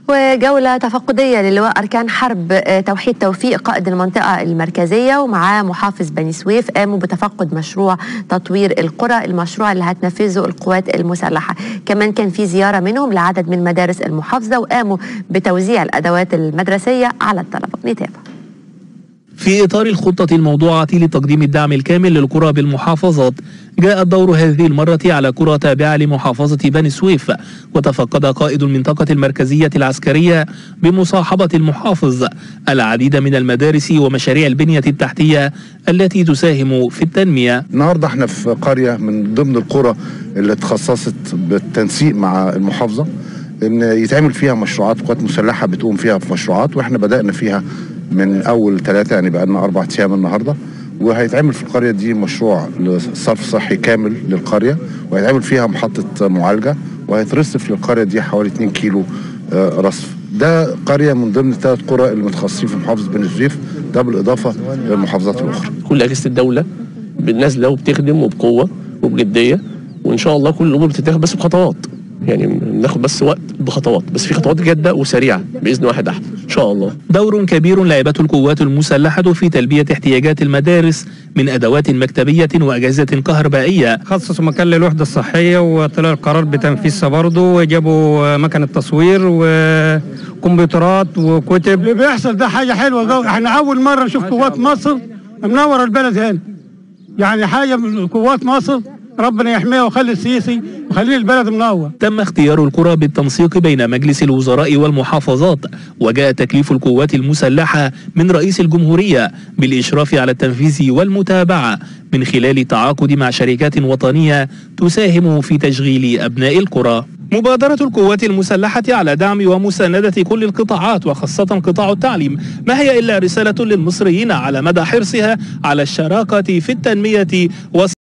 وجولة تفقدية للواء أركان حرب توحيد توفيق قائد المنطقة المركزية ومعاه محافظ بني سويف قاموا بتفقد مشروع تطوير القرى المشروع اللي هتنفذه القوات المسلحة كمان كان في زيارة منهم لعدد من مدارس المحافظة وقاموا بتوزيع الأدوات المدرسية على الطلبة نتابع في إطار الخطة الموضوعة لتقديم الدعم الكامل للقرى بالمحافظات جاء الدور هذه المرة على قرى تابعة لمحافظة بني سويف وتفقد قائد المنطقة المركزية العسكرية بمصاحبة المحافظ العديد من المدارس ومشاريع البنية التحتية التي تساهم في التنمية النهاردة احنا في قرية من ضمن القرى اللي تخصصت بالتنسيق مع المحافظة ان يتعمل فيها مشروعات قوات مسلحة بتقوم فيها في مشروعات واحنا بدأنا فيها من اول ثلاثة يعني بقى لنا اربع ايام النهارده وهيتعمل في القريه دي مشروع لصرف صحي كامل للقريه وهيتعمل فيها محطه معالجه وهيترصف للقريه دي حوالي 2 كيلو رصف ده قريه من ضمن الثلاث قرى اللي متخصصين في محافظه بني سويف ده بالاضافه للمحافظات الاخرى كل اجهزه الدوله نازله وبتخدم وبقوه وبجديه وان شاء الله كل الامور بتتاخد بس بخطوات يعني ناخد بس وقت بخطوات بس في خطوات جاده وسريعه باذن واحد احد ان شاء الله دور كبير لعبته القوات المسلحه في تلبيه احتياجات المدارس من ادوات مكتبيه واجهزه كهربائيه خصصوا مكان للوحده الصحيه وطلع القرار بتنفيذها برضه وجابوا مكنه تصوير وكمبيوترات وكتب اللي بيحصل ده حاجه حلوه جو. احنا اول مره نشوف قوات مصر منور البلد هنا يعني حاجه من قوات مصر ربنا يحميها ويخلي السيسي ويخلي البلد منور تم اختيار القرى بالتنسيق بين مجلس الوزراء والمحافظات وجاء تكليف القوات المسلحة من رئيس الجمهورية بالإشراف على التنفيذ والمتابعة من خلال التعاقد مع شركات وطنية تساهم في تشغيل أبناء القرى مبادرة القوات المسلحة على دعم ومساندة كل القطاعات وخاصة قطاع التعليم ما هي إلا رسالة للمصريين على مدى حرصها على الشراكة في التنمية